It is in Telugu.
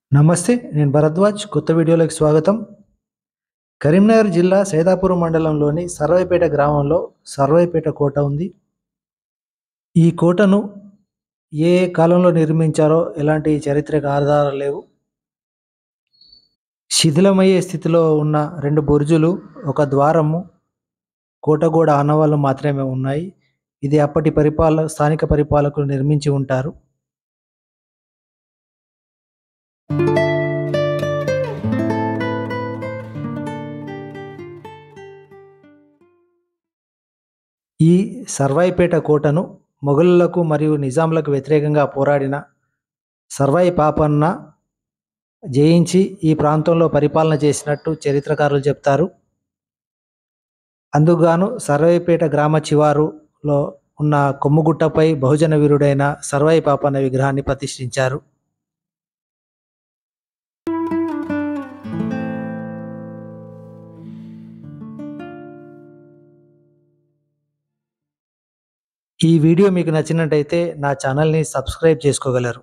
నమస్తే నేను భరద్వాజ్ కొత్త వీడియోలోకి స్వాగతం కరీంనగర్ జిల్లా సైదాపురం మండలంలోని సర్వైపేట గ్రామంలో సర్వైపేట కోట ఉంది ఈ కోటను ఏ ఏ కాలంలో నిర్మించారో ఎలాంటి చారిత్రక ఆధారాలు లేవు శిథిలమయ్యే స్థితిలో ఉన్న రెండు బుర్జులు ఒక ద్వారము కోటగోడ ఆనవాళ్ళు మాత్రమే ఉన్నాయి ఇది అప్పటి పరిపాల స్థానిక పరిపాలకులు నిర్మించి ఉంటారు ఈ సర్వాయిపేట కోటను మొఘలులకు మరియు నిజాంలకు వ్యతిరేకంగా పోరాడిన సర్వాయి పాపన్న జయించి ఈ ప్రాంతంలో పరిపాలన చేసినట్టు చరిత్రకారులు చెప్తారు అందుకుగాను సర్వాయిపేట గ్రామ చివారులో ఉన్న కొమ్ముగుట్టపై బహుజన వీరుడైన సర్వాయి పాపన్న విగ్రహాన్ని ప్రతిష్ఠించారు ఈ వీడియో మీకు నచ్చినట్టయితే నా ఛానల్ని సబ్స్క్రైబ్ చేసుకోగలరు